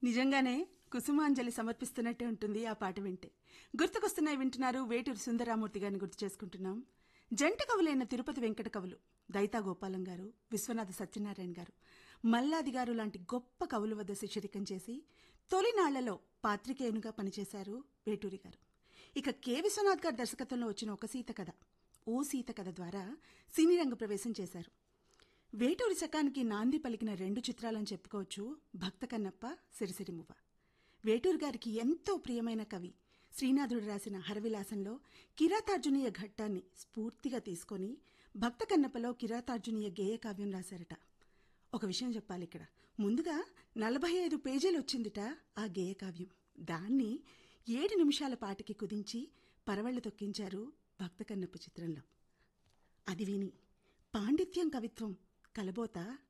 నిజంగానే కుసుమాంజలి సమర్పిస్తున్నట్టే ఉంటుంది ఆ పాట వింటే గుర్తుకొస్తున్నాయి వింటున్నారు వేటూరు సుందరామూర్తి గారిని గుర్తు చేసుకుంటున్నాం జంట కవులైన తిరుపతి వెంకట కవులు దైతా గోపాలం గారు విశ్వనాథ సత్యనారాయణ గారు మల్లాది గారు లాంటి గొప్ప కవుల వద్ద శిష్యరికం చేసి తొలినాళ్లలో పాత్రికేయునిగా పనిచేశారు వేటూరి గారు ఇక కె విశ్వనాథ్ గారి దర్శకత్వంలో వచ్చిన ఒక సీత కథ ఓ సీత కథ ద్వారా సినీ రంగ ప్రవేశం చేశారు వేటూరి శకానికి నాంది పలికిన రెండు చిత్రాలని చెప్పుకోవచ్చు భక్త కన్నప్ప సిరిసిరిమువ్వ వేటూరు గారికి ఎంతో ప్రియమైన కవి శ్రీనాథుడు రాసిన హరవిలాసంలో కిరాతార్జునీయ ఘట్టాన్ని స్ఫూర్తిగా తీసుకొని భక్త కన్నప్పలో కిరాతార్జునీయ గేయ కావ్యం రాశారట ఒక విషయం చెప్పాలి ఇక్కడ ముందుగా నలభై ఐదు పేజీలు వచ్చిందిట ఆ గేయ కావ్యం దాన్ని ఏడు నిమిషాల పాటికి కుదించి పరవళ్లు తొక్కించారు భక్త కన్నప్ప చిత్రంలో అది విని పాండిత్యం కవిత్వం కలబోత